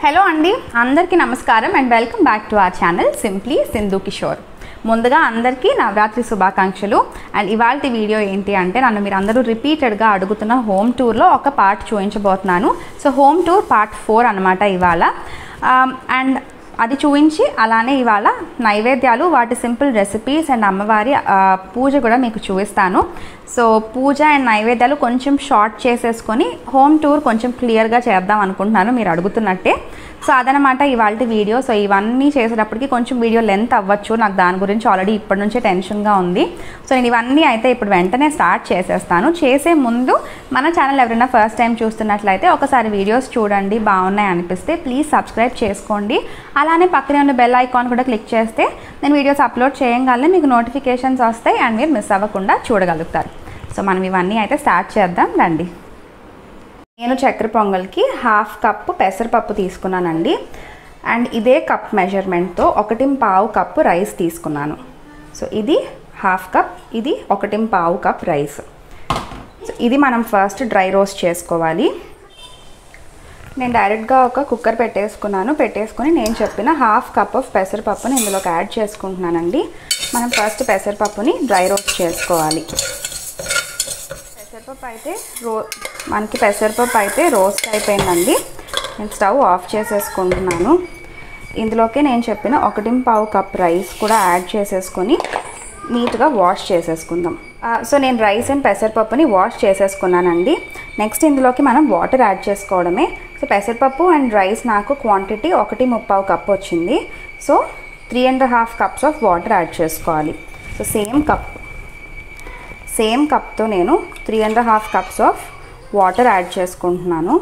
hello అండి అందరికీ నమస్కారం and welcome back to our channel simply Sindhu Kishore ముందుగా అందరికీ నవరాత్రి శుభాకాంక్షలు అండ్ ఇవాళ వీడియో ఏంటి అంటే నన్ను మీరు అందరూ రిపీటెడ్గా అడుగుతున్న హోమ్ టూర్లో ఒక పార్ట్ చూపించబోతున్నాను so home tour part four అనమాట ఇవాళ అండ్ అది చూపించి అలానే ఇవాళ నైవేద్యాలు వాటి సింపుల్ రెసిపీస్ అండ్ అమ్మవారి ఆ, పూజ కూడా మీకు చూపిస్తాను సో పూజ అండ్ నైవేద్యాలు కొంచెం షార్ట్ చేసేసుకొని హోమ్ టూర్ కొంచెం క్లియర్గా చేద్దాం అనుకుంటున్నాను మీరు అడుగుతున్నట్టే సో అదనమాట ఇవాళ వీడియో సో ఇవన్నీ చేసేటప్పటికి కొంచెం వీడియో లెంత్ అవ్వచ్చు నాకు దాని గురించి ఆల్రెడీ ఇప్పటి నుంచే టెన్షన్గా ఉంది సో నేను ఇవన్నీ అయితే ఇప్పుడు వెంటనే స్టార్ట్ చేసేస్తాను చేసే ముందు మన ఛానల్ ఎవరైనా ఫస్ట్ టైం చూస్తున్నట్లయితే ఒకసారి వీడియోస్ చూడండి బాగున్నాయి అనిపిస్తే ప్లీజ్ సబ్స్క్రైబ్ చేసుకోండి అలానే పక్కనే ఉన్న బెల్ ఐకాన్ కూడా క్లిక్ చేస్తే నేను వీడియోస్ అప్లోడ్ చేయగానే మీకు నోటిఫికేషన్స్ వస్తాయి అండ్ మీరు మిస్ అవ్వకుండా చూడగలుగుతారు సో మనం ఇవన్నీ అయితే స్టార్ట్ చేద్దాం రండి నేను చక్కెర పొంగల్కి హాఫ్ కప్పు పెసరపప్పు తీసుకున్నానండి అండ్ ఇదే కప్ మెజర్మెంట్తో ఒకటి పావు కప్పు రైస్ తీసుకున్నాను సో ఇది హాఫ్ కప్ ఇది ఒకటి పావు కప్ రైస్ సో ఇది మనం ఫస్ట్ డ్రై రోస్ట్ చేసుకోవాలి నేను డైరెక్ట్గా ఒక కుక్కర్ పెట్టేసుకున్నాను పెట్టేసుకొని నేను చెప్పిన హాఫ్ కప్ ఆఫ్ పెసరపప్పుని ఇందులోకి యాడ్ చేసుకుంటున్నానండి మనం ఫస్ట్ పెసరపప్పుని డ్రై రోస్ట్ చేసుకోవాలి పెసరపప్పు అయితే రో మనకి పెసరపప్పు అయితే రోస్ట్ అయిపోయిందండి నేను స్టవ్ ఆఫ్ చేసేసుకుంటున్నాను ఇందులోకి నేను చెప్పిన ఒకటి పావు కప్ రైస్ కూడా యాడ్ చేసేసుకొని నీట్గా వాష్ చేసేసుకుందాం ఆ, సో నేను రైస్ అండ్ పెసరపప్పుని వాష్ చేసేసుకున్నానండి నెక్స్ట్ ఇందులోకి మనం వాటర్ యాడ్ చేసుకోవడమే సో పెసరపప్పు అండ్ రైస్ నాకు క్వాంటిటీ ఒకటి ముప్పావు కప్ వచ్చింది so three and half cups of water add చేసుకోవాలి సో సేమ్ కప్ సేమ్ కప్తో నేను three and half cups of water add చేసుకుంటున్నాను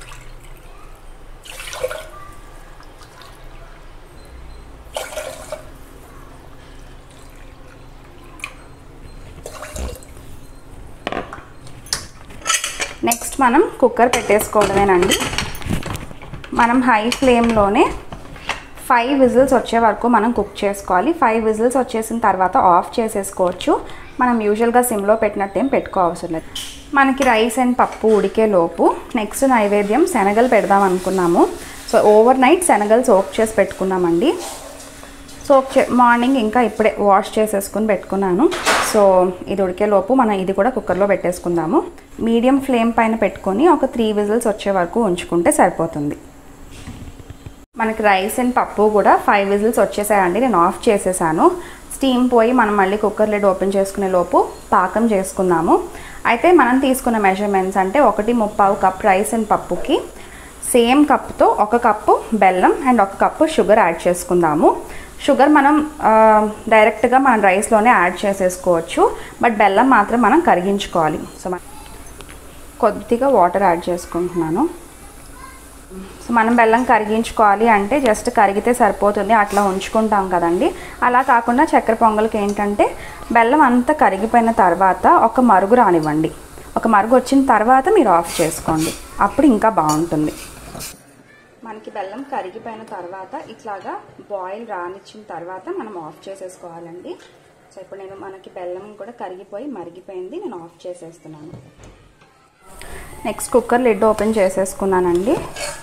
నెక్స్ట్ మనం కుక్కర్ పెట్టేసుకోవడమేనండి మనం హై ఫ్లేమ్లోనే ఫైవ్ విజిల్స్ వచ్చే వరకు మనం కుక్ చేసుకోవాలి ఫైవ్ విజిల్స్ వచ్చేసిన తర్వాత ఆఫ్ చేసేసుకోవచ్చు మనం యూజువల్గా సిమ్లో పెట్టినట్టు ఏం పెట్టుకోవసరం లేదు మనకి రైస్ అండ్ పప్పు ఉడికే లోపు నెక్స్ట్ నైవేద్యం శనగలు పెడదాం అనుకున్నాము సో ఓవర్ నైట్ శనగలు సోక్ చేసి పెట్టుకున్నామండి సోక్ చే మార్నింగ్ ఇంకా ఇప్పుడే వాష్ చేసేసుకుని పెట్టుకున్నాను సో ఇది ఉడికే లోపు మనం ఇది కూడా కుక్కర్లో పెట్టేసుకుందాము మీడియం ఫ్లేమ్ పైన పెట్టుకొని ఒక త్రీ విజిల్స్ వచ్చే వరకు ఉంచుకుంటే సరిపోతుంది మనకి రైస్ అండ్ పప్పు కూడా ఫైవ్ విజిల్స్ వచ్చేసాయండి నేను ఆఫ్ చేసేసాను స్టీమ్ పోయి మనం మళ్ళీ కుక్కర్ లిడ్ ఓపెన్ చేసుకునే లోపు పాకం చేసుకుందాము అయితే మనం తీసుకున్న మెజర్మెంట్స్ అంటే ఒకటి ముప్పావు కప్ రైస్ అండ్ పప్పుకి సేమ్ కప్తో ఒక కప్పు బెల్లం అండ్ ఒక కప్పు షుగర్ యాడ్ చేసుకుందాము షుగర్ మనం ఆ, డైరెక్ట్గా మనం రైస్లోనే యాడ్ చేసేసుకోవచ్చు బట్ బెల్లం మాత్రం మనం కరిగించుకోవాలి సో మన కొద్దిగా వాటర్ యాడ్ చేసుకుంటున్నాను సో మనం బెల్లం కరిగించుకోవాలి అంటే జస్ట్ కరిగితే సరిపోతుంది అట్లా ఉంచుకుంటాం కదండి అలా కాకుండా చక్కెర పొంగల్కి ఏంటంటే బెల్లం అంతా కరిగిపోయిన తర్వాత ఒక మరుగు రానివ్వండి ఒక మరుగు వచ్చిన తర్వాత మీరు ఆఫ్ చేసుకోండి అప్పుడు ఇంకా బాగుంటుంది మనకి బెల్లం కరిగిపోయిన తర్వాత ఇట్లాగా బాయిల్ రానిచ్చిన తర్వాత మనం ఆఫ్ చేసేసుకోవాలండి సో ఇప్పుడు నేను మనకి బెల్లం కూడా కరిగిపోయి మరిగిపోయింది నేను ఆఫ్ చేసేస్తున్నాను నెక్స్ట్ కుక్కర్ లిడ్ ఓపెన్ చేసేసుకున్నానండి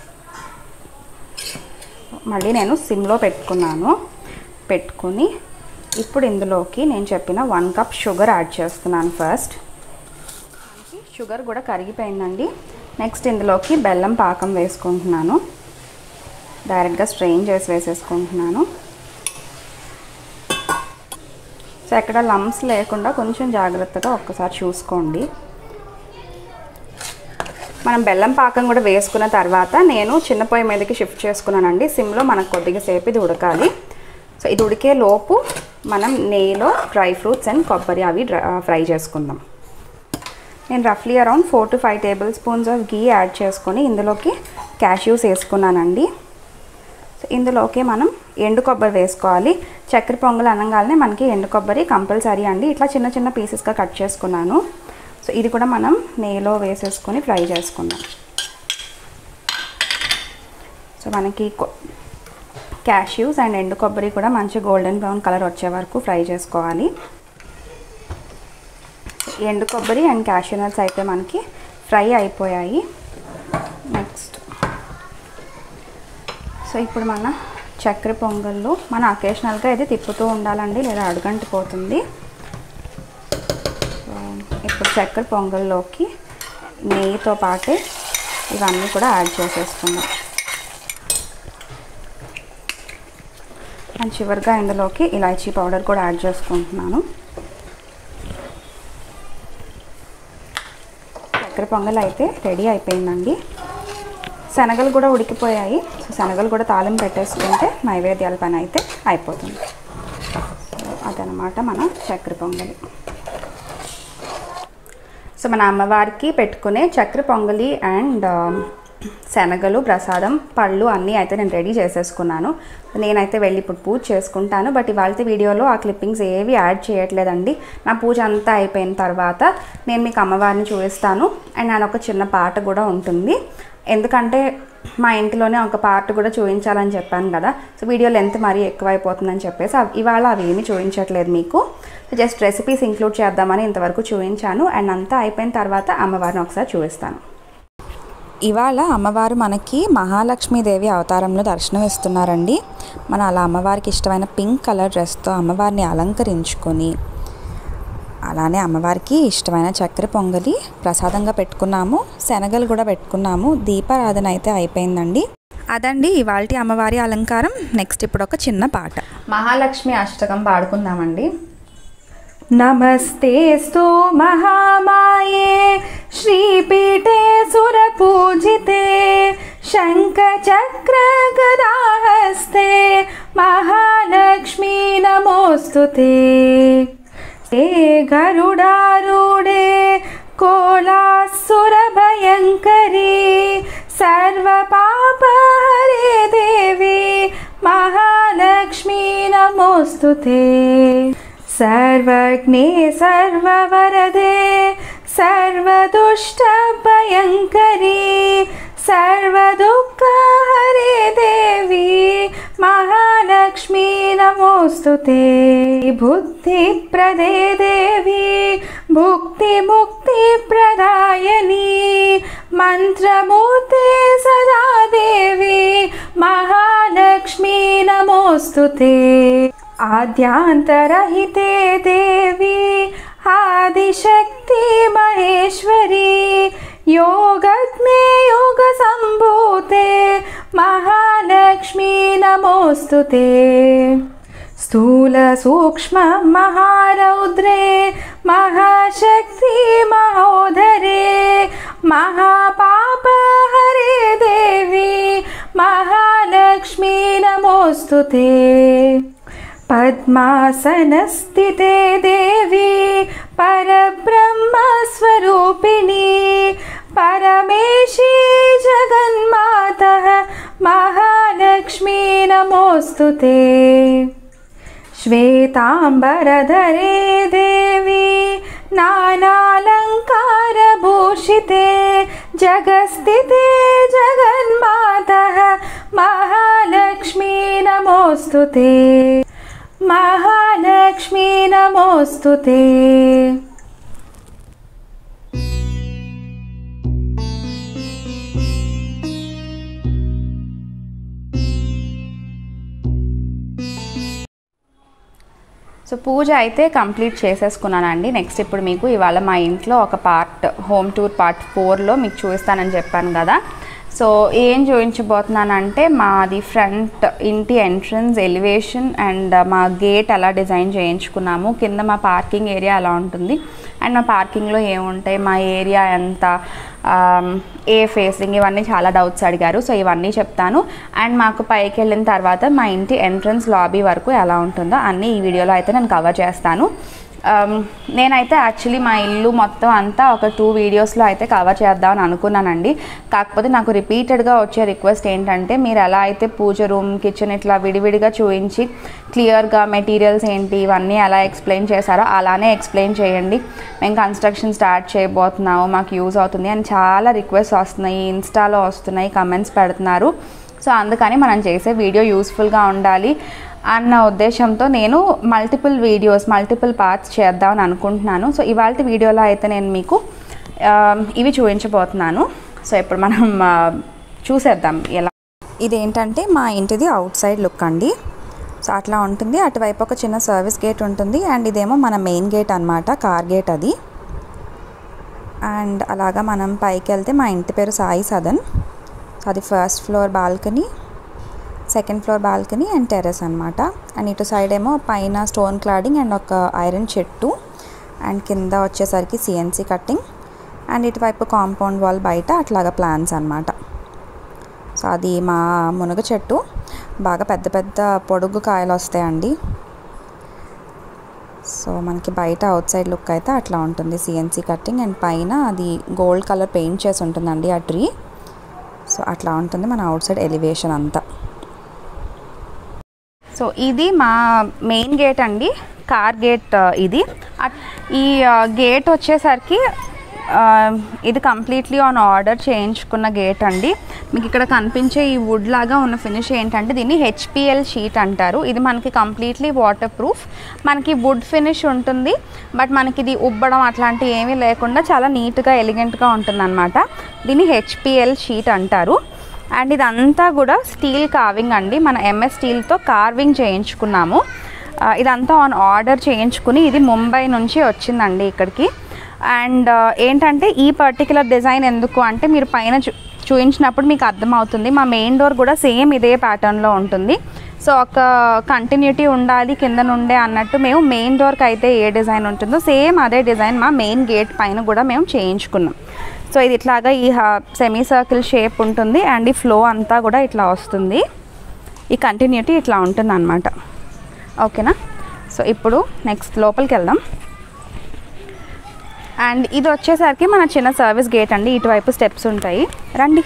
మళ్ళీ నేను సిమ్లో పెట్టుకున్నాను పెట్టుకుని ఇప్పుడు ఇందులోకి నేను చెప్పిన వన్ కప్ షుగర్ యాడ్ చేస్తున్నాను ఫస్ట్ షుగర్ కూడా కరిగిపోయిందండి నెక్స్ట్ ఇందులోకి బెల్లం పాకం వేసుకుంటున్నాను డైరెక్ట్గా స్ట్రెయిన్ చేసి వేసేసుకుంటున్నాను సో ఎక్కడ లమ్స్ లేకుండా కొంచెం జాగ్రత్తగా ఒక్కసారి చూసుకోండి మనం బెల్లం పాకం కూడా వేసుకున్న తర్వాత నేను చిన్న పొయ్యి మీదకి షిఫ్ట్ చేసుకున్నానండి సిమ్లో మనకు కొద్దిగా సేపు ఇది ఉడకాలి సో ఇది ఉడికే లోపు మనం నెయ్యిలో డ్రై ఫ్రూట్స్ అండ్ కొబ్బరి అవి డ్రై ఫ్రై చేసుకుందాం నేను రఫ్లీ around four to five tablespoons of ghee add చేసుకొని ఇందులోకి క్యాష్యూస్ వేసుకున్నానండి సో ఇందులోకి మనం ఎండు కొబ్బరి వేసుకోవాలి చక్కెర పొంగల్ అనగానే మనకి ఎండు కొబ్బరి కంపల్సరీ అండి ఇట్లా చిన్న చిన్న పీసెస్గా కట్ చేసుకున్నాను సో ఇది కూడా మనం నెయ్యిలో వేసేసుకొని ఫ్రై చేసుకుందాం సో మనకి క్యాష్యూస్ అండ్ ఎండు కొబ్బరి కూడా మంచి గోల్డెన్ బ్రౌన్ కలర్ వచ్చే వరకు ఫ్రై చేసుకోవాలి ఎండు కొబ్బరి అండ్ క్యాష్యూ నట్స్ అయితే మనకి ఫ్రై అయిపోయాయి నెక్స్ట్ ఇప్పుడు మన చక్కెర పొంగల్లో మన అకేషనల్గా ఇది తిప్పుతూ ఉండాలండి లేదా అడుగంటిపోతుంది సో ఇప్పుడు చక్కెర పొంగల్లోకి నెయ్యితో పాటే ఇవన్నీ కూడా యాడ్ చేసేసుకుందాం అండ్ చివరిగా ఇందులోకి ఇలాచీ పౌడర్ కూడా యాడ్ చేసుకుంటున్నాను చక్కెర పొంగల్ అయితే రెడీ అయిపోయిందండి శనగలు కూడా ఉడికిపోయాయి సో శనగలు కూడా తాలింపు పెట్టేసుకుంటే నైవేద్యాల పని అయితే అయిపోతుంది సో అదనమాట మన చక్కెర పొంగలి సో మన అమ్మవారికి పెట్టుకునే చక్కెర పొంగలి అండ్ శనగలు ప్రసాదం పళ్ళు అన్నీ అయితే నేను రెడీ చేసేసుకున్నాను నేనైతే వెళ్ళి ఇప్పుడు పూజ చేసుకుంటాను బట్ ఇవాళ వీడియోలో ఆ క్లిప్పింగ్స్ ఏవి యాడ్ చేయట్లేదండి నా పూజ అంతా అయిపోయిన తర్వాత నేను మీకు అమ్మవారిని చూపిస్తాను అండ్ నేను ఒక చిన్న పాట కూడా ఉంటుంది ఎందుకంటే మా ఇంటిలోనే ఒక పార్ట్ కూడా చూపించాలని చెప్పాను కదా సో వీడియో లెంత్ మరీ ఎక్కువైపోతుందని చెప్పేసి అవి- ఇవాళ అవి ఏమీ చూపించట్లేదు మీకు జస్ట్ రెసిపీస్ ఇంక్లూడ్ చేద్దామని ఇంతవరకు చూపించాను అండ్ అంతా అయిపోయిన తర్వాత అమ్మవారిని ఒకసారి చూపిస్తాను ఇవాళ అమ్మవారు మనకి మహాలక్ష్మీదేవి అవతారంలో దర్శనం ఇస్తున్నారండి మన అలా అమ్మవారికి ఇష్టమైన పింక్ కలర్ డ్రెస్తో అమ్మవారిని అలంకరించుకొని అలానే అమ్మవారికి ఇష్టమైన చక్కెర పొంగలి ప్రసాదంగా పెట్టుకున్నాము శనగలు కూడా పెట్టుకున్నాము దీపారాధన అయితే అయిపోయిందండి అదండి ఇవాళ అమ్మవారి అలంకారం నెక్స్ట్ ఇప్పుడు ఒక చిన్న పాట మహాలక్ష్మి అష్టకం పాడుకుందామండి నమస్తేస్తు మహామాయే శ్రీపీఠే సురపూజితే శంఖచక్ర గదాహస్తే మహాలక్ష్మీ నమోస్తుతే ते गरुडारूढे कोलासुरभयङ्करी सर्वपापहरे देवी महालक्ष्मी नमोऽस्तु ते सर्वज्ञे सर्ववरदे सर्वदुष्टभयङ्करी सर्वदुःखहरे देवी महालक्ष्मी नमोऽस्तु ते बुद्धिप्रदे देवी भुक्तिमुक्तिप्रदायिनी मन्त्रमूर्ते सदा देवी महालक्ष्मी नमोऽस्तु ते आद्यान्तरहिते देवी आदिशक्ति महेश्वरी योगज्ञे योगसम्भूते महालक्ष्मी नमोऽस्तु ते स्थूलसूक्ष्म महारौद्रे महाशक्ति महोदरे महापापहरे देवी महालक्ष्मी नमोऽस्तु ते पद्मासनस्थिते देवी परब्रह्मस्वरूपिणी परमेशी जगन्मातः महालक्ष्मी नमोऽस्तु ते श्वेताम्बरधरे देवी नानालङ्कारभूषिते जगस्थिते जगन्मातः महालक्ष्मी नमोऽस्तु ते महालक्ष्मी नमोऽस्तु ते సో పూజ అయితే కంప్లీట్ చేసేసుకున్నానండి నెక్స్ట్ ఇప్పుడు మీకు ఇవాళ మా ఇంట్లో ఒక పార్ట్ హోమ్ టూర్ పార్ట్ ఫోర్లో మీకు చూపిస్తానని చెప్పాను కదా సో ఏం చూపించబోతున్నానంటే మాది ఫ్రంట్ ఇంటి ఎంట్రన్స్ ఎలివేషన్ అండ్ మా గేట్ ఎలా డిజైన్ చేయించుకున్నాము కింద మా పార్కింగ్ ఏరియా ఎలా ఉంటుంది అండ్ మా పార్కింగ్లో ఏముంటాయి మా ఏరియా ఎంత ఆమ్, ఏ ఫేసింగ్ ఇవన్నీ చాలా డౌట్స్ అడిగారు సో ఇవన్నీ చెప్తాను అండ్ మాకు పైకి వెళ్ళిన తర్వాత మా ఇంటి ఎంట్రన్స్ లాబీ వరకు ఎలా ఉంటుందో అన్నీ ఈ వీడియోలో అయితే నేను కవర్ చేస్తాను ఆమ్, నేనైతే యాక్చువల్లీ మా ఇల్లు మొత్తం అంతా ఒక టూ వీడియోస్లో అయితే కవర్ చేద్దామని అనుకున్నానండి కాకపోతే నాకు రిపీటెడ్గా వచ్చే రిక్వెస్ట్ ఏంటంటే మీరు ఎలా అయితే పూజ రూమ్ కిచెన్ ఇట్లా విడివిడిగా చూపించి క్లియర్గా మెటీరియల్స్ ఏంటి ఇవన్నీ ఎలా ఎక్స్ప్లెయిన్ చేశారో అలానే ఎక్స్ప్లెయిన్ చేయండి మేము కన్స్ట్రక్షన్ స్టార్ట్ చేయబోతున్నాము మాకు యూజ్ అవుతుంది అని చాలా రిక్వెస్ట్ వస్తున్నాయి ఇన్స్టాలో వస్తున్నాయి కమెంట్స్ పెడుతున్నారు సో అందుకని మనం చేసే వీడియో యూస్ఫుల్గా ఉండాలి అన్న ఉద్దేశంతో నేను మల్టిపుల్ వీడియోస్ మల్టిపుల్ పార్ట్స్ చేద్దామని అనుకుంటున్నాను సో ఇవాళ వీడియోలో అయితే నేను మీకు ఆ, ఇవి చూపించబోతున్నాను సో ఇప్పుడు మనం ఆ, చూసేద్దాం ఎలా ఇదేంటంటే మా ఇంటిది అవుట్ సైడ్ లుక్ అండి సో అట్లా ఉంటుంది అటువైపు ఒక చిన్న సర్వీస్ గేట్ ఉంటుంది అండ్ ఇదేమో మన మెయిన్ గేట్ అనమాట కార్ గేట్ అది అండ్ అలాగా మనం పైకి వెళ్తే మా ఇంటి పేరు సాయి సదన్ సో అది first floor balcony second floor balcony and terrace అనమాట అండ్ ఇటు సైడ్ ఏమో పైన స్టోన్ క్లాడింగ్ అండ్ ఒక ఐరన్ చెట్టు అండ్ కింద వచ్చేసరికి సిఎన్సి కట్టింగ్ అండ్ ఇటువైపు కాంపౌండ్ వాల్ బయట అట్లాగా ప్లాన్స్ అనమాట సో అది మా మునగ చెట్టు బాగా పెద్ద పెద్ద పొడుగు కాయలు వస్తాయండి సో మనకి బయట అవుట్ సైడ్ లుక్ అయితే అట్లా ఉంటుంది సిఎన్సి కట్టింగ్ అండ్ పైన అది గోల్డ్ కలర్ పెయింట్ చేసి ఉంటుందండి ఆ ట్రీ సో అట్లా ఉంటుంది మన అవుట్ సైడ్ ఎలివేషన్ అంతా సో ఇది మా మెయిన్ గేట్ అండి కార్ గేట్ ఆ, ఇది అట్- ఈ గేట్ వచ్చేసరికి ఆ, ఇది కంప్లీట్లీ ఆన్ ఆర్డర్ చేయించుకున్న గేట్ అండి మీకు ఇక్కడ కనిపించే ఈ వుడ్ లాగా ఉన్న ఫినిష్ ఏంటంటే దీన్ని హెచ్పిఎల్ షీట్ అంటారు ఇది మనకి కంప్లీట్లీ వాటర్ ప్రూఫ్ మనకి వుడ్ ఫినిష్ ఉంటుంది బట్ మనకి ఇది ఉబ్బడం అట్లాంటివి ఏమీ లేకుండా చాలా నీట్గా ఎలిగెంట్గా ఉంటుంది అనమాట దీన్ని హెచ్పిఎల్ షీట్ అంటారు అండ్ ఇదంతా కూడా స్టీల్ కార్వింగ్ అండి మన ఎంఎస్ స్టీల్తో కార్వింగ్ చేయించుకున్నాము ఆ, ఇదంతా ఆన్ ఆర్డర్ చేయించుకుని ఇది ముంబై నుంచి వచ్చిందండి ఇక్కడికి అండ్ ఏంటంటే ఈ పర్టికులర్ డిజైన్ ఎందుకు అంటే మీరు పైన చూ చూపించినప్పుడు మీకు అర్థమవుతుంది మా మెయిన్ డోర్ కూడా సేమ్ ఇదే ప్యాటర్న్లో ఉంటుంది సో ఒక కంటిన్యూటీ ఉండాలి కింద నుండే అన్నట్టు మేము మెయిన్ డోర్కి అయితే ఏ డిజైన్ ఉంటుందో సేమ్ అదే డిజైన్ మా మెయిన్ గేట్ పైన కూడా మేము చేయించుకున్నాం సో ఇది ఇట్లాగా ఈ సెమీ సర్కిల్ షేప్ ఉంటుంది అండ్ ఈ ఫ్లో అంతా కూడా ఇట్లా వస్తుంది ఈ కంటిన్యూటీ ఇట్లా ఉంటుంది అనమాట ఓకేనా సో ఇప్పుడు నెక్స్ట్ లోపలికి వెళ్దాం అండ్ ఇది వచ్చేసరికి మన చిన్న సర్వీస్ గేట్ అండి ఇటువైపు స్టెప్స్ ఉంటాయి రండి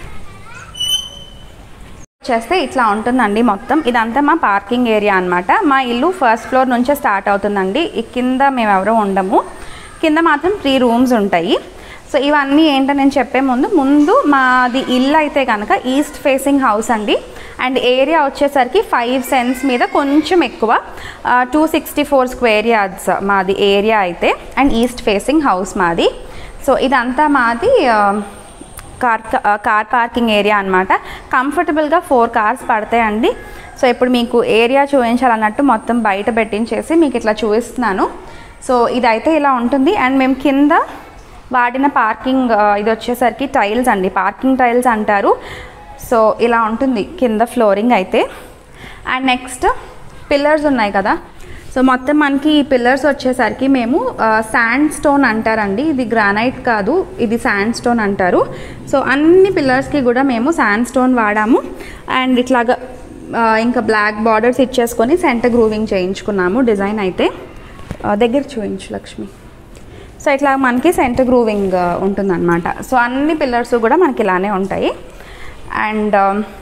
చేస్తే ఇట్లా ఉంటుందండి మొత్తం ఇదంతా మా పార్కింగ్ ఏరియా అన్నమాట మా ఇల్లు ఫస్ట్ ఫ్లోర్ నుంచే స్టార్ట్ అవుతుందండి ఈ కింద మేము ఎవరో ఉండము కింద మాత్రం త్రీ రూమ్స్ ఉంటాయి సో ఇవన్నీ ఏంటో నేను చెప్పే ముందు ముందు మాది ఇల్లు అయితే కనుక ఈస్ట్ ఫేసింగ్ హౌస్ అండి అండ్ ఏరియా వచ్చేసరికి ఫైవ్ సెన్స్ మీద కొంచెం ఎక్కువ two sixty four square yards మాది ఏరియా అయితే అండ్ ఈస్ట్ ఫేసింగ్ హౌస్ మాది సో ఇదంతా మాది ఆ, కార్ కార్ పార్కింగ్ ఏరియా అనమాట కంఫర్టబుల్గా ఫోర్ కార్స్ పడతాయండి సో ఇప్పుడు మీకు ఏరియా చూపించాలన్నట్టు మొత్తం బయట పెట్టించేసి మీకు ఇట్లా చూపిస్తున్నాను సో ఇదైతే ఇలా ఉంటుంది అండ్ మేము కింద వాడిన పార్కింగ్ ఆ, ఇది వచ్చేసరికి టైల్స్ అండి పార్కింగ్ టైల్స్ అంటారు సో ఇలా ఉంటుంది కింద ఫ్లోరింగ్ అయితే అండ్ నెక్స్ట్ పిల్లర్స్ ఉన్నాయి కదా సో మొత్తం మనకి ఈ పిల్లర్స్ వచ్చేసరికి మేము శాండ్ స్టోన్ అంటారండి ఇది గ్రానైట్ కాదు ఇది శాండ్ స్టోన్ అంటారు సో అన్ని పిల్లర్స్కి కూడా మేము శాండ్ స్టోన్ వాడాము అండ్ ఇట్లాగా ఆ, ఇంకా బ్లాక్ బార్డర్స్ ఇచ్చేసుకొని సెంటర్ గ్రూవింగ్ చేయించుకున్నాము డిజైన్ అయితే ఆ, దగ్గర చూపించు లక్ష్మి సో ఇట్లా మనకి సెంటర్ గ్రూవింగ్ ఉంటుందన్నమాట సో అన్ని పిల్లర్స్ కూడా మనకి ఇలానే ఉంటాయి అండ్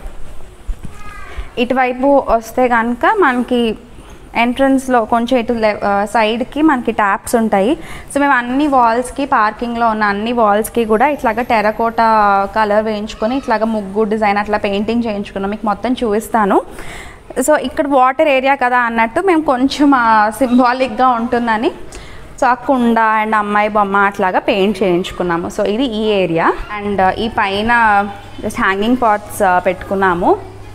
ఇటువైపు వస్తే కనుక మనకి ఎంట్రన్స్లో కొంచెం ఇటు లె- ఆ, సైడ్కి మనకి ట్యాప్స్ ఉంటాయి సో మేము అన్ని వాల్స్కి పార్కింగ్లో ఉన్న అన్ని వాల్స్కి కూడా ఇట్లాగా టెరకోటా కలర్ వేయించుకొని ఇట్లాగా ముగ్గు డిజైన్ అట్లా పెయింటింగ్ చేయించుకున్నాం మీకు మొత్తం చూపిస్తాను సో ఇక్కడ వాటర్ ఏరియా కదా అన్నట్టు మేము కొంచెం సింబాలిక్గా ఉంటుందని సో ఆ కుండ అండ్ అమ్మాయి బొమ్మ అట్లాగా పెయింట్ చేయించుకున్నాము సో ఇది ఈ ఏరియా అండ్ ఈ పైన జస్ట్ హ్యాంగింగ్ పాట్స్ పెట్టుకున్నాము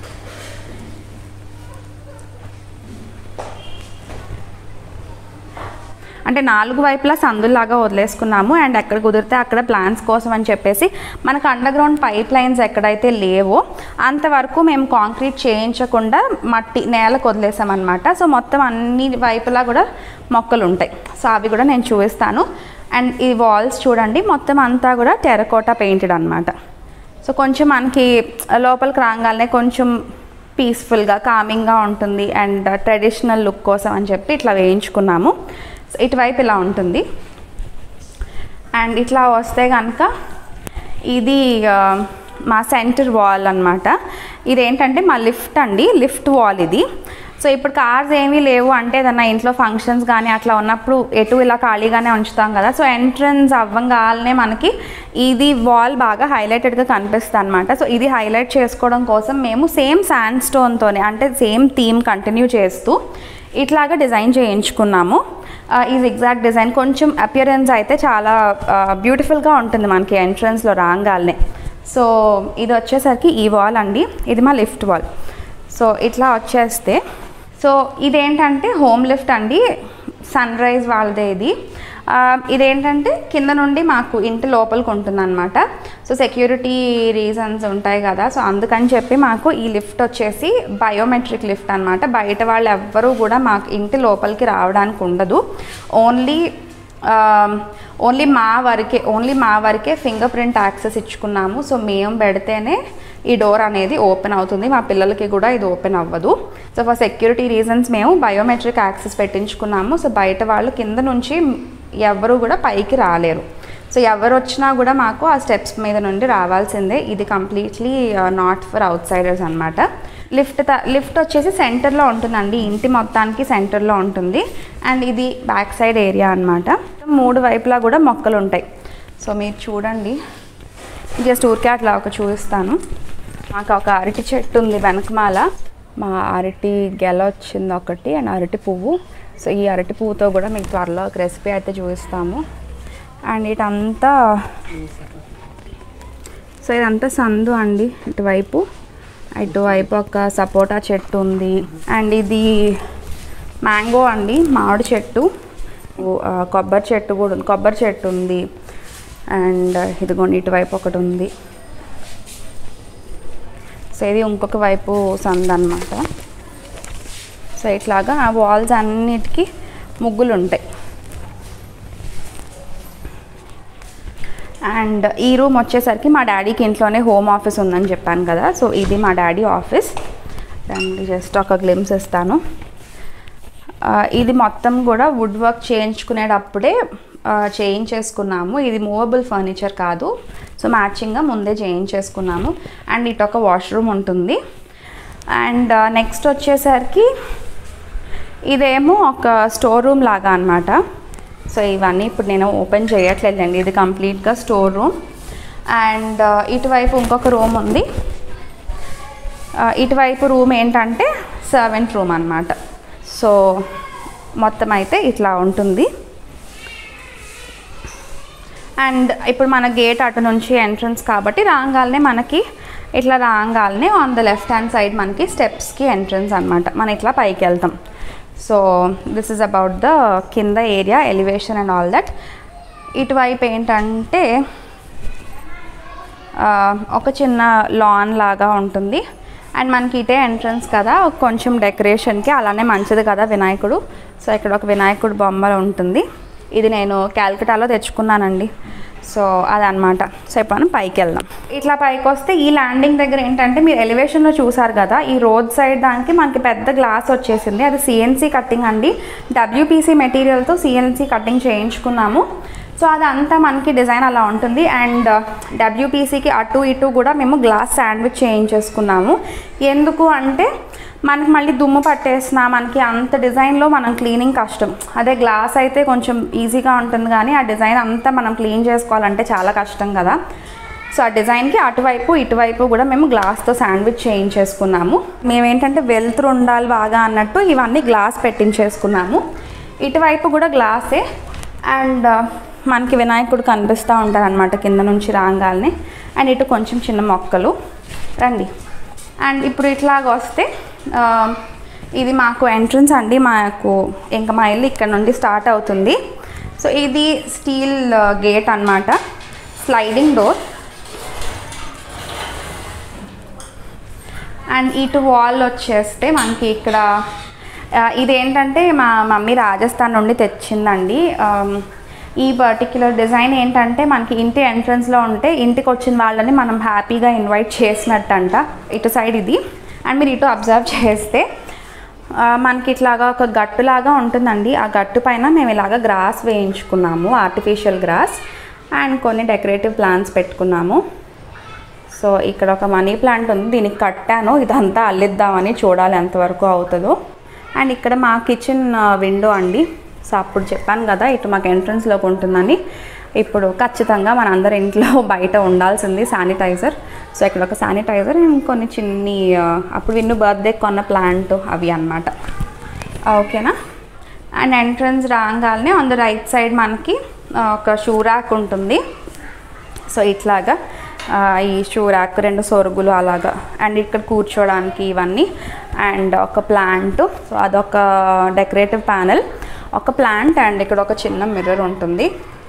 అంటే నాలుగు వైపులా సందుల్లాగా వదిలేసుకున్నాము అండ్ ఎక్కడ కుదిరితే అక్కడ ప్లాన్స్ కోసం అని చెప్పేసి మనకు అండర్ గ్రౌండ్ పైప్ లైన్స్ ఎక్కడైతే లేవో అంతవరకు మేము కాంక్రీట్ చేయించకుండా మట్టి నేలకు వదిలేసామన్నమాట సో మొత్తం అన్ని వైపులా కూడా మొక్కలు ఉంటాయి సో అవి కూడా నేను చూపిస్తాను అండ్ ఈ వాల్స్ చూడండి మొత్తం అంతా కూడా టెరకోటా పెయింటెడ్ అనమాట సో కొంచెం మనకి లోపలికి రాగానే కొంచెం పీస్ఫుల్గా కామింగ్గా ఉంటుంది అండ్ ట్రెడిషనల్ లుక్ కోసం అని చెప్పి ఇట్లా వేయించుకున్నాము సో ఇటువైపు ఇలా ఉంటుంది అండ్ ఇట్లా వస్తే కనుక ఇది ఆ, మా సెంటర్ వాల్ అనమాట ఇదేంటంటే మా లిఫ్ట్ అండి లిఫ్ట్ వాల్ ఇది సో ఇప్పుడు కార్స్ ఏమీ లేవు అంటే ఏదన్నా ఇంట్లో ఫంక్షన్స్ కానీ అట్లా ఉన్నప్పుడు ఎటు ఇలా ఖాళీగానే ఉంచుతాం కదా సో ఎంట్రన్స్ అవ్వంగానే మనకి ఇది వాల్ బాగా హైలైటెడ్గా కనిపిస్తుంది అనమాట సో ఇది హైలైట్ చేసుకోవడం కోసం మేము సేమ్ శాండ్ స్టోన్తోనే అంటే సేమ్ థీమ్ కంటిన్యూ చేస్తూ ఇట్లాగా డిజైన్ చేయించుకున్నాము ఆ, ఈ ఎగ్జాక్ట్ డిజైన్ కొంచెం అపియరెన్స్ అయితే చాలా బ్యూటిఫుల్గా ఉంటుంది మనకి ఎంట్రన్స్లో రాగానే సో ఇది వచ్చేసరికి ఈ వాల్ అండి ఇది మా లిఫ్ట్ వాల్ సో ఇట్లా వచ్చేస్తే సో ఇదేంటంటే హోమ్ లిఫ్ట్ అండి సన్ రైజ్ వాళ్ళదే ఇది ఆ, ఇదేంటంటే కింద నుండి మాకు ఇంటి లోపలికి ఉంటుందన్నమాట సో సెక్యూరిటీ రీజన్స్ ఉంటాయి కదా సో అందుకని చెప్పి మాకు ఈ లిఫ్ట్ వచ్చేసి బయోమెట్రిక్ లిఫ్ట్ అనమాట బయట వాళ్ళు ఎవ్వరూ కూడా మాకు ఇంటి లోపలికి రావడానికి ఉండదు ఓన్లీ ఓన్లీ మా వరకే ఓన్లీ మా వరకే ఫింగర్ ప్రింట్ యాక్సెస్ ఇచ్చుకున్నాము సో మేము పెడితేనే ఈ డోర్ అనేది ఓపెన్ అవుతుంది మా పిల్లలకి కూడా ఇది ఓపెన్ అవ్వదు సో ఫర్ సెక్యూరిటీ రీజన్స్ మేము బయోమెట్రిక్ యాక్సెస్ పెట్టించుకున్నాము సో బయట వాళ్ళు కింద నుంచి ఎవరు కూడా పైకి రాలేరు సో ఎవరు వచ్చినా కూడా మాకు ఆ స్టెప్స్ మీద నుండి రావాల్సిందే ఇది completely not for outsiders అనమాట లిఫ్ట్ లిఫ్ట్ వచ్చేసి సెంటర్లో ఉంటుందండి ఇంటి మొత్తానికి సెంటర్లో ఉంటుంది అండ్ ఇది బ్యాక్ సైడ్ ఏరియా అనమాట మూడు వైపులా కూడా మొక్కలు ఉంటాయి సో మీరు చూడండి జస్ట్ ఊరికే అట్లా ఒక చూపిస్తాను మాకు ఒక అరటి చెట్టు ఉంది వెనకమాల మా అరటి గెల వచ్చింది ఒకటి అండ్ అరటి పువ్వు సో ఈ అరటి పువ్వుతో కూడా మీకు త్వరలో ఒక రెసిపీ అయితే చూపిస్తాము అండ్ ఇటంతా సో ఇదంతా సందు అండి ఇటువైపు ఇటువైపు ఒక సపోటా చెట్టు ఉంది అండ్ ఇది మ్యాంగో అండి మామిడి చెట్టు ఆ, కొబ్బరి చెట్టు కూడా ఉంది కొబ్బరి చెట్టు ఉంది అండ్ ఇదిగోండి ఇటువైపు ఒకటి ఉంది సో ఇది ఇంకొక వైపు సంద అనమాట సో ఇట్లాగా ఆ వాల్స్ అన్నిటికీ ముగ్గులు ఉంటాయి అండ్ ఈ రూమ్ వచ్చేసరికి మా డాడీకి ఇంట్లోనే హోమ్ ఆఫీస్ ఉందని చెప్పాను కదా సో ఇది మా డాడీ ఆఫీస్ అండ్ జస్ట్ ఒక గ్లిమ్స్ ఇస్తాను ఆ, ఇది మొత్తం కూడా వుడ్ వర్క్ చేయించుకునేటప్పుడే ఆ, చేయించేసుకున్నాము ఇది మూవబుల్ ఫర్నిచర్ కాదు సో మ్యాచింగ్గా ముందే చేయించేసుకున్నాము అండ్ ఇటు ఒక వాష్రూమ్ ఉంటుంది అండ్ నెక్స్ట్ వచ్చేసరికి ఇదేమో ఒక స్టోర్ రూమ్ లాగా అనమాట సో ఇవన్నీ ఇప్పుడు నేను ఓపెన్ చేయట్లేదండి ఇది కంప్లీట్గా స్టోర్ రూమ్ అండ్ ఇటువైపు ఇంకొక రూమ్ ఉంది ఆ, ఇటువైపు రూమ్ ఏంటంటే సర్వెంట్ రూమ్ అనమాట సో మొత్తం అయితే ఇట్లా ఉంటుంది అండ్ ఇప్పుడు మన గేట్ అటు నుంచి ఎంట్రన్స్ కాబట్టి రాగానే మనకి ఇట్లా రాగానే on the left hand side మనకి స్టెప్స్కి ఎంట్రన్స్ అనమాట మనం ఇట్లా పైకి వెళ్తాం so this is about the కింద area elevation and all that ఇటువైపు ఏంటంటే ఆ, ఒక చిన్న లాన్ లాగా ఉంటుంది అండ్ మనకి ఇటే ఎంట్రన్స్ కదా కొంచెం డెకరేషన్కి అలానే మంచిది కదా వినాయకుడు సో ఇక్కడ ఒక వినాయకుడు బొమ్మ ఉంటుంది ఇది నేను క్యాల్కటాలో తెచ్చుకున్నానండి సో అదనమాట సో ఇప్పుడు మనం పైకి వెళ్దాం ఇట్లా పైకి వస్తే ఈ ల్యాండింగ్ దగ్గర ఏంటంటే మీరు ఎలివేషన్లో చూసారు కదా ఈ రోడ్ సైడ్ దానికి మనకి పెద్ద గ్లాస్ వచ్చేసింది అది సిఎన్సీ కట్టింగ్ అండి డబ్ల్యూపీసీ మెటీరియల్తో సిఎన్సీ కట్టింగ్ చేయించుకున్నాము సో అదంతా మనకి డిజైన్ అలా ఉంటుంది అండ్ డబ్ల్యూపీసీకి అటు ఇటు కూడా మేము గ్లాస్ శాండ్విచ్ చేయించేసుకున్నాము ఎందుకు అంటే మనకి మళ్ళీ దుమ్ము పట్టేసిన మనకి అంత డిజైన్లో మనం క్లీనింగ్ కష్టం అదే గ్లాస్ అయితే కొంచెం ఈజీగా ఉంటుంది కానీ ఆ డిజైన్ అంతా మనం క్లీన్ చేసుకోవాలంటే చాలా కష్టం కదా సో ఆ డిజైన్కి అటువైపు ఇటువైపు కూడా మేము గ్లాస్తో శాండ్విచ్ చేయించేసుకున్నాము మేమేంటంటే వెలుతురు ఉండాలి బాగా అన్నట్టు ఇవన్నీ గ్లాస్ పెట్టించేసుకున్నాము ఇటువైపు కూడా గ్లాసే అండ్ మనకి వినాయకుడు కనిపిస్తూ ఉంటారు అనమాట కింద నుంచి రాగాల్ని అండ్ ఇటు కొంచెం చిన్న మొక్కలు రండి అండ్ ఇప్పుడు ఇట్లాగ వస్తే ఆ, ఇది మాకు ఎంట్రన్స్ అండి మాకు ఇంకా మా ఇల్లు ఇక్కడ నుండి స్టార్ట్ అవుతుంది సో ఇది స్టీల్ గేట్ అన్నమాట స్లైడింగ్ డోర్ అండ్ ఇటు వాల్ వచ్చేస్తే మనకి ఇక్కడ ఆ, ఇదేంటంటే మా మమ్మీ రాజస్థాన్ నుండి తెచ్చిందండి ఆమ్, ఈ పర్టిక్యులర్ డిజైన్ ఏంటంటే మనకి ఇంటి ఎంట్రన్స్లో ఉంటే ఇంటికి వచ్చిన వాళ్ళని మనం హ్యాపీగా ఇన్వైట్ చేసినట్టంట ఇటు సైడ్ ఇది అండ్ మీరు ఇటు అబ్జర్వ్ చేస్తే ఆ, మనకి ఇట్లాగా ఒక గట్టులాగా ఉంటుందండి ఆ గట్టు పైన మేము ఇలాగ గ్రాస్ వేయించుకున్నాము ఆర్టిఫిషియల్ గ్రాస్ అండ్ కొన్ని డెకరేటివ్ ప్లాంట్స్ పెట్టుకున్నాము సో ఇక్కడ ఒక మనీ ప్లాంట్ ఉంది దీనికి కట్టాను ఇదంతా అల్లిద్దామని చూడాలి ఎంతవరకు అవుతుందో అండ్ ఇక్కడ మా కిచెన్ విండో అండి సో అప్పుడు చెప్పాను కదా ఇటు మాకు ఎంట్రన్స్లోకి ఉంటుందని ఇప్పుడు ఖచ్చితంగా మన అందరి ఇంట్లో బయట ఉండాల్సింది శానిటైజర్ సో ఇక్కడ ఒక శానిటైజర్ అండ్ కొన్ని చిన్ని ఆ, అప్పుడు విన్ను బర్త్డే కొన్న ప్లాంట్ అవి అన్నమాట ఓకేనా అండ్ ఎంట్రన్స్ రాగానే ఆన్ ద రైట్ సైడ్ మనకి ఆ, ఒక షూ ర్యాక్ ఉంటుంది సో ఇట్లాగా ఆ, ఈ షూ ర్యాక్ రెండు సొరుగులు అలాగా అండ్ ఇక్కడ కూర్చోడానికి ఇవన్నీ అండ్ ఒక ప్లాంట్ సో అదొక డెకరేటివ్ ప్యానెల్ ఒక ప్లాంట్ అండ్ ఇక్కడ ఒక చిన్న మిర్రర్ ఉంటుంది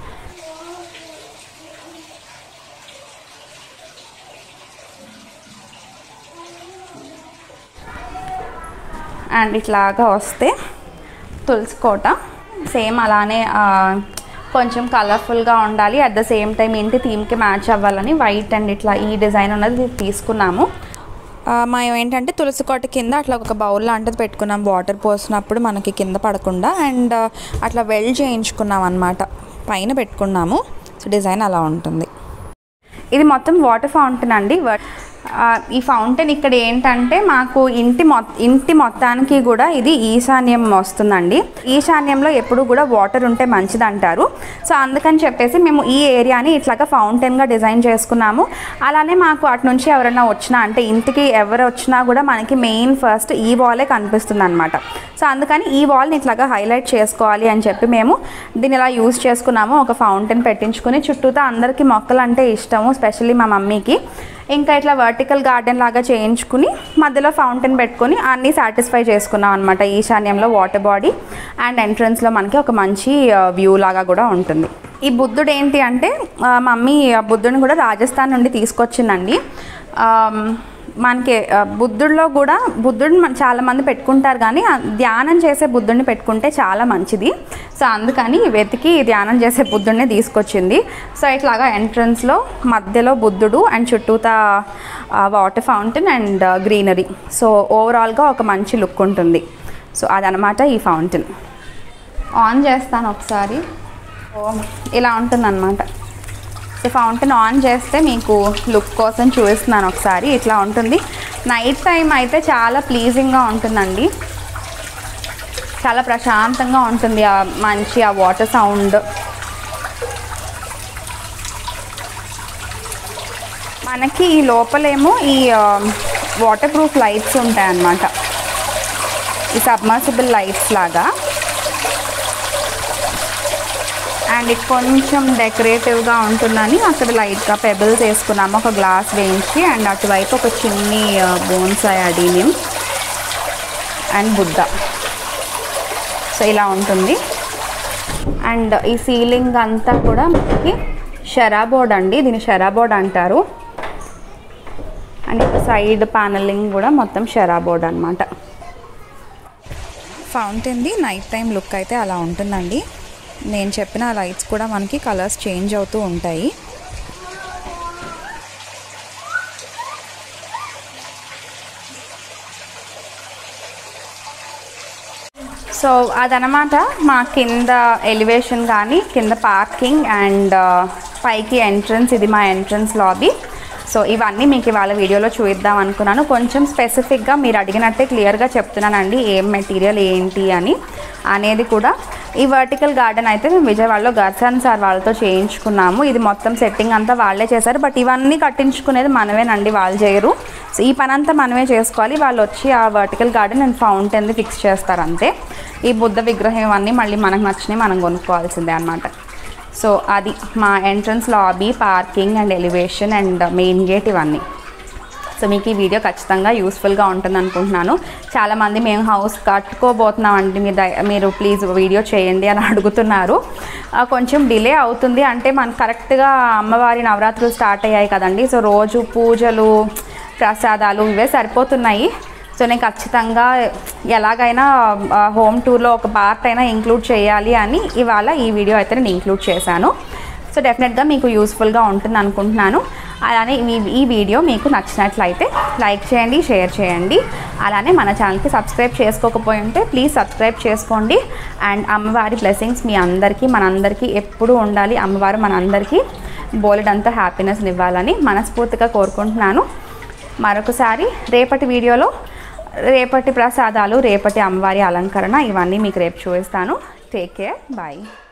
అండ్ ఇట్లాగా వస్తే తులసి కోట సేమ్ అలానే ఆ, కొంచెం కలర్ఫుల్గా ఉండాలి అట్ ద సేమ్ టైం ఇంటి థీమ్కి మ్యాచ్ అవ్వాలని వైట్ అండ్ ఇట్లా ఈ డిజైన్ ఉన్నది తీసుకున్నాము ఆ, మేము ఏంటంటే తులసి కోట కింద అట్లా ఒక బౌల్ లాంటిది పెట్టుకున్నాం వాటర్ పోసినప్పుడు మనకి కింద పడకుండా అండ్ అట్లా వెల్ చేయించుకున్నాం అనమాట పైన పెట్టుకున్నాము సో డిజైన్ అలా ఉంటుంది ఇది మొత్తం వాటర్ ఫౌంటైన్ అండి వ- ఆ, ఈ ఫౌంటైన్ ఇక్కడ ఏంటంటే మాకు ఇంటి మొ ఇంటి మొత్తానికి కూడా ఇది ఈశాన్యం వస్తుందండి ఈశాన్యంలో ఎప్పుడు కూడా వాటర్ ఉంటే మంచిది అంటారు సో అందుకని చెప్పేసి మేము ఈ ఏరియాని ఇట్లాగా ఫౌంటైన్గా డిజైన్ చేసుకున్నాము అలానే మాకు అటు నుంచి ఎవరైనా వచ్చినా అంటే ఇంటికి ఎవరు వచ్చినా కూడా మనకి మెయిన్ ఫస్ట్ ఈ వాలే కనిపిస్తుంది అనమాట సో అందుకని ఈ వాల్ని ఇట్లాగా హైలైట్ చేసుకోవాలి అని చెప్పి మేము దీన్ని ఇలా యూజ్ చేసుకున్నాము ఒక ఫౌంటైన్ పెట్టించుకుని చుట్టూతా అందరికీ మొక్కలు అంటే ఇష్టము స్పెషల్లీ మా మమ్మీకి ఇంకా ఇట్లా వర్టికల్ గార్డెన్ లాగా చేయించుకుని మధ్యలో ఫౌంటైన్ పెట్టుకొని అన్నీ సాటిస్ఫై చేసుకున్నాం అనమాట ఈశాన్యంలో వాటర్ బాడీ అండ్ ఎంట్రన్స్లో మనకి ఒక మంచి వ్యూ లాగా కూడా ఉంటుంది ఈ బుద్ధుడు ఏంటి అంటే ఆ, మమ్మీ ఆ బుద్ధుడిని కూడా రాజస్థాన్ నుండి తీసుకొచ్చిందండి ఆమ్, మనకి ఆ, బుద్ధుడిలో కూడా బుద్ధుడిని మన- చాలా మంది పెట్టుకుంటారు కానీ ఆ ధ్యానం చేసే బుద్ధుడిని పెట్టుకుంటే చాలా మంచిది సో అందుకని వెతికి ధ్యానం చేసే బుద్ధుడిని తీసుకొచ్చింది సో ఇట్లాగా ఎంట్రన్స్లో మధ్యలో బుద్ధుడు అండ్ చుట్టూతా water fountain and greenery so ఓవరాల్గా ఒక మంచి లుక్ ఉంటుంది సో అదనమాట ఈ ఫౌంటైన్ ఆన్ చేస్తాను ఒకసారి ఓ, ఇలా ఉంటుందన్నమాట సో ఫౌంటైన్ ఆన్ చేస్తే మీకు లుక్ కోసం చూపిస్తున్నాను ఒకసారి ఇట్లా ఉంటుంది నైట్ టైం అయితే చాలా ప్లీజింగ్గా ఉంటుందండి చాలా ప్రశాంతంగా ఉంటుంది ఆ మంచి ఆ వాటర్ సౌండ్ మనకి ఈ లోపలేమో ఈ వాటర్ ప్రూఫ్ లైట్స్ ఉంటాయి అన్నమాట ఈ సబ్మర్సిబుల్ లైట్స్ లాగా అండ్ ఇది కొంచెం డెకరేటివ్గా ఉంటుందని అక్కడ లైట్గా పెబుల్స్ వేసుకున్నాము ఒక గ్లాస్ వేయించి అండ్ అటువైపు ఒక చిన్ని bonsai adenium and Buddha so ఇలా ఉంటుంది అండ్ ఈ సీలింగ్ అంతా కూడా మనకి షరాబోర్డ్ అండి దీన్ని షరాబోర్డ్ అంటారు అండ్ ఇక్కడ సైడ్ ప్యానలింగ్ కూడా మొత్తం షరాబోర్డ్ అనమాట ఫౌంటైన్ది నైట్ టైం లుక్ అయితే అలా ఉంటుందండి నేను చెప్పిన లైట్స్ కూడా మనకి కలర్స్ చేంజ్ అవుతూ ఉంటాయి సో అదనమాట మా కింద ఎలివేషన్ కానీ కింద పార్కింగ్ అండ్ పైకి ఎంట్రన్స్ ఇది మా ఎంట్రన్స్ లాబీ సో ఇవన్నీ మీకు ఇవాళ వీడియోలో చూద్దాం అనుకున్నాను కొంచెం స్పెసిఫిక్గా మీరు అడిగినట్టే క్లియర్గా చెప్తున్నానండి ఏం మెటీరియల్ ఏంటి అని అనేది కూడా ఈ వర్టికల్ గార్డెన్ అయితే మేము విజయవాడలో గర్సన్ సార్ వాళ్ళతో చేయించుకున్నాము ఇది మొత్తం సెట్టింగ్ అంతా వాళ్ళే చేశారు బట్ ఇవన్నీ కట్టించుకునేది మనమేనండి వాళ్ళు చేయరు సో ఈ పని అంతా మనమే చేసుకోవాలి వాళ్ళు వచ్చి ఆ వర్టికల్ గార్డెన్ అండ్ ఫౌంటైన్ది ఫిక్స్ చేస్తారు అంతే ఈ బుద్ధ విగ్రహం ఇవన్నీ మళ్ళీ మనకు నచ్చినవి మనం కొనుక్కోవాల్సిందే అనమాట సో అది మా entrance lobby parking and elevation and main gate ఇవన్నీ సో మీకు ఈ వీడియో ఖచ్చితంగా యూస్ఫుల్గా ఉంటుంది అనుకుంటున్నాను చాలామంది మేము హౌస్ కట్టుకోబోతున్నామండి మీరు దయ- మీరు ప్లీజ్ వీడియో చేయండి అని అడుగుతున్నారు ఆ, కొంచెం డిలే అవుతుంది అంటే మనకు కరెక్ట్గా అమ్మవారి నవరాత్రులు స్టార్ట్ అయ్యాయి కదండి సో రోజు పూజలు ప్రసాదాలు ఇవే సరిపోతున్నాయి సో నేను ఖచ్చితంగా ఎలాగైనా ఆ, హోమ్ టూర్లో ఒక పార్ట్ అయినా ఇంక్లూడ్ చేయాలి అని ఇవాళ ఈ వీడియో అయితే నేను ఇంక్లూడ్ చేశాను సో డెఫినెట్గా మీకు యూస్ఫుల్గా ఉంటుంది అనుకుంటున్నాను అలానే ఈ ఈ వీడియో మీకు నచ్చినట్లయితే లైక్ చేయండి షేర్ చేయండి అలానే మన ఛానల్కి సబ్స్క్రైబ్ చేసుకోకపోయి ఉంటే ప్లీజ్ సబ్స్క్రైబ్ చేసుకోండి అండ్ అమ్మవారి బ్లెస్సింగ్స్ మీ అందరికీ మనందరికీ ఎప్పుడూ ఉండాలి అమ్మవారు మనందరికీ బోలెడంతా హ్యాపీనెస్ని ఇవ్వాలని మనస్ఫూర్తిగా కోరుకుంటున్నాను మరొకసారి రేపటి వీడియోలో రేపటి ప్రసాదాలు రేపటి అమ్మవారి అలంకరణ ఇవన్నీ మీకు రేపు చూపిస్తాను టేక్ కేర్ బాయ్